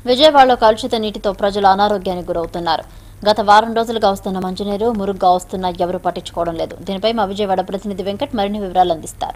విజయవాడలో కలుషిత నీటితో ప్రజలు అనారోగ్యానికి గురవుతున్నారు గత వారం రోజులుగా వస్తున్న మంచినీరు మురుగ్గా వస్తున్నా ఎవరూ పట్టించుకోవడం లేదు దీనిపై మా విజయవాడ ప్రతినిధి వెంకట్ మరిన్ని వివరాలు అందిస్తారు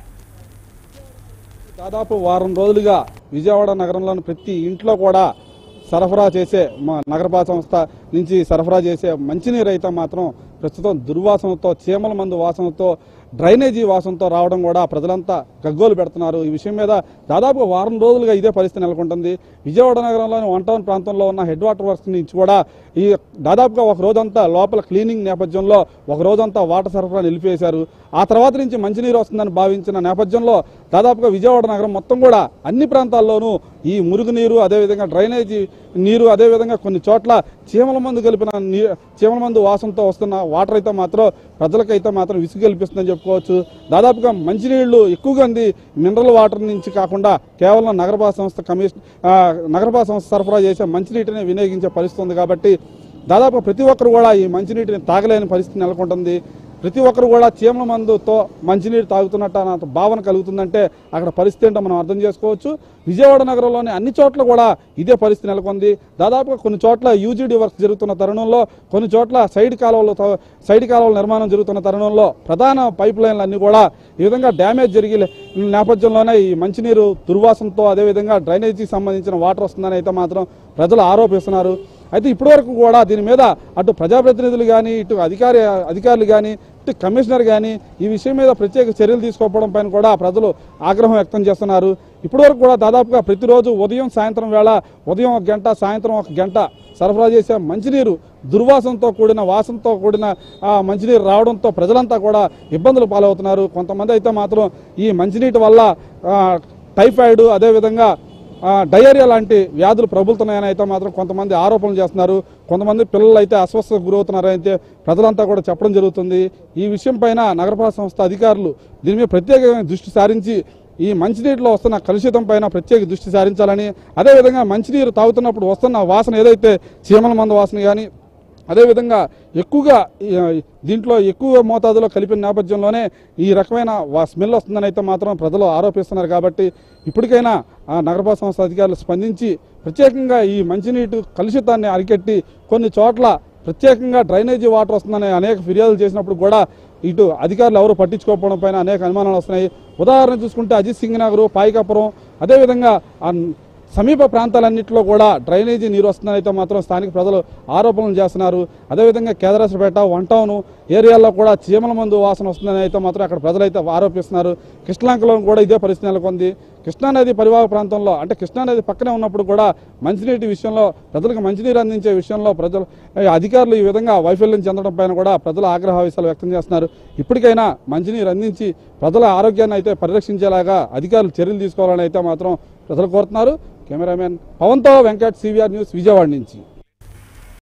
దాదాపు వారం రోజులుగా విజయవాడ నగరంలోని ప్రతి ఇంట్లో కూడా సరఫరా చేసే మా నగరపాల సంస్థ నుంచి సరఫరా చేసే మంచినీరు అయితే మాత్రం ప్రస్తుతం దుర్వాసనతో చీమల మందు వాసనతో డ్రైనేజీ వాసనతో రావడం కూడా ప్రజలంతా గగ్గోలు పెడుతున్నారు ఈ విషయం మీద దాదాపు వారం రోజులుగా ఇదే పరిస్థితి నెలకొంటుంది విజయవాడ నగరంలోని వన్ టౌన్ ప్రాంతంలో ఉన్న హెడ్ వాటర్ వర్క్స్ నుంచి కూడా ఈ దాదాపుగా ఒక రోజంతా లోపల క్లీనింగ్ నేపథ్యంలో ఒక రోజంతా వాటర్ సరఫరా నిలిపేశారు ఆ తర్వాత నుంచి మంచినీరు వస్తుందని భావించిన నేపథ్యంలో దాదాపుగా విజయవాడ నగరం మొత్తం కూడా అన్ని ప్రాంతాల్లోనూ ఈ మురుగునీరు అదేవిధంగా డ్రైనేజీ నీరు అదేవిధంగా కొన్ని చోట్ల చీమల మందు కలిపిన నీ చీమల మందు వాసనతో వస్తున్న వాటర్ అయితే మాత్రం ప్రజలకైతే మాత్రం విసుగు కల్పిస్తుందని చెప్పుకోవచ్చు దాదాపుగా మంచినీళ్లు ఎక్కువగా అంది మినరల్ వాటర్ నుంచి కాకుండా కేవలం నగరపాల సంస్థ కమిషన్ ఆ, నగరపాల సంస్థ సరఫరా చేసే మంచినీటిని వినియోగించే పరిస్థితి ఉంది కాబట్టి దాదాపు ప్రతి ఒక్కరు కూడా ఈ మంచినీటిని తాగలేని పరిస్థితి నెలకొంటుంది ప్రతి ఒక్కరు కూడా చీమల మందుతో మంచినీరు తాగుతున్నట్టు అన్న భావన కలుగుతుందంటే అక్కడ పరిస్థితి ఏంటో మనం అర్థం చేసుకోవచ్చు విజయవాడ నగరంలోని అన్ని చోట్ల కూడా ఇదే పరిస్థితి నెలకొంది దాదాపుగా కొన్ని చోట్ల యూజీడీ వర్క్ జరుగుతున్న తరుణంలో కొన్ని చోట్ల సైడ్ కాలువలు త- సైడ్ కాలువల నిర్మాణం జరుగుతున్న తరుణంలో ప్రధాన పైప్ లైన్లు అన్ని కూడా ఈ విధంగా డ్యామేజ్ జరిగి నేపథ్యంలోనే ఈ మంచినీరు దుర్వాసనతో అదేవిధంగా డ్రైనేజీకి సంబంధించిన వాటర్ వస్తుందని అయితే మాత్రం ప్రజలు ఆరోపిస్తున్నారు అయితే ఇప్పటివరకు కూడా దీని మీద అటు ప్రజాప్రతినిధులు కానీ ఇటు అధికారి అధికారులు కానీ ఇటు కమిషనర్ కానీ ఈ విషయం మీద ప్రత్యేక చర్యలు తీసుకోకపోవడం పైన కూడా ప్రజలు ఆగ్రహం వ్యక్తం చేస్తున్నారు ఇప్పటివరకు కూడా దాదాపుగా ప్రతిరోజు ఉదయం సాయంత్రం వేళ ఉదయం ఒక గంట సాయంత్రం ఒక గంట సరఫరా చేసే మంచినీరు దుర్వాసనతో కూడిన వాసనతో కూడిన ఆ మంచినీరు రావడంతో ప్రజలంతా కూడా ఇబ్బందులు పాలవుతున్నారు కొంతమంది అయితే మాత్రం ఈ మంచినీటి వల్ల ఆ, టైఫాయిడ్ అదేవిధంగా ఆ, డయేరియా లాంటి వ్యాధులు ప్రబులుతున్నాయని అయితే మాత్రం కొంతమంది ఆరోపణలు చేస్తున్నారు కొంతమంది పిల్లలు అయితే అస్వస్థతకు గురవుతున్నారు అయితే ప్రజలంతా కూడా చెప్పడం జరుగుతుంది ఈ విషయం పైన నగరపాలక సంస్థ అధికారులు దీని మీద ప్రత్యేకంగా దృష్టి సారించి ఈ మంచినీటిలో వస్తున్న కలుషితం పైన ప్రత్యేక దృష్టి సారించాలని అదేవిధంగా మంచినీరు తాగుతున్నప్పుడు వస్తున్న వాసన ఏదైతే చీమల మందు వాసన కానీ అదేవిధంగా ఎక్కువగా ఈ, దీంట్లో ఎక్కువ మోతాదులో కలిపిన నేపథ్యంలోనే ఈ రకమైన వా- స్మెల్ వస్తుందని అయితే మాత్రం ప్రజలు ఆరోపిస్తున్నారు కాబట్టి ఇప్పటికైనా ఆ నగరపాలక సంస్థ అధికారులు స్పందించి ప్రత్యేకంగా ఈ మంచినీటి కలుషితాన్ని అరికట్టి కొన్ని చోట్ల ప్రత్యేకంగా డ్రైనేజీ వాటర్ వస్తుందని అనేక ఫిర్యాదులు చేసినప్పుడు కూడా ఇటు అధికారులు ఎవరు పట్టించుకోకపోవడం పైన అనేక అనుమానాలు వస్తున్నాయి ఉదాహరణ చూసుకుంటే అజిత్ సింగ్ నగర్ పాయికాపురం అదేవిధంగా ఆ సమీప ప్రాంతాలన్నింటిలో కూడా డ్రైనేజీ నీరు వస్తుందని అయితే మాత్రం స్థానిక ప్రజలు ఆరోపణలు చేస్తున్నారు అదేవిధంగా కేదరాసపేట వన్ టౌన్ ఏరియాల్లో కూడా చీమల మందు వాసన వస్తుందని అయితే మాత్రం అక్కడ ప్రజలైతే ఆరోపిస్తున్నారు కృష్ణాంకలో కూడా ఇదే పరిస్థితి నెలకొంది కృష్ణానది పరివాహక ప్రాంతంలో అంటే కృష్ణానది పక్కనే ఉన్నప్పుడు కూడా మంచినీటి విషయంలో ప్రజలకు మంచినీరు అందించే విషయంలో ప్రజలు ఈ అధికారులు ఈ విధంగా వైఫల్యం చెందడం పైన కూడా ప్రజలు ఆగ్రహావేశాలు వ్యక్తం చేస్తున్నారు ఇప్పటికైనా మంచినీరు అందించి ప్రజల ఆరోగ్యాన్ని అయితే పరిరక్షించేలాగా అధికారులు చర్యలు తీసుకోవాలని అయితే మాత్రం ప్రజలు కోరుతున్నారు కెమెరామెన్ పవన్తో వెంకట్ సివిఆర్ న్యూస్ విజయవాడ నుంచి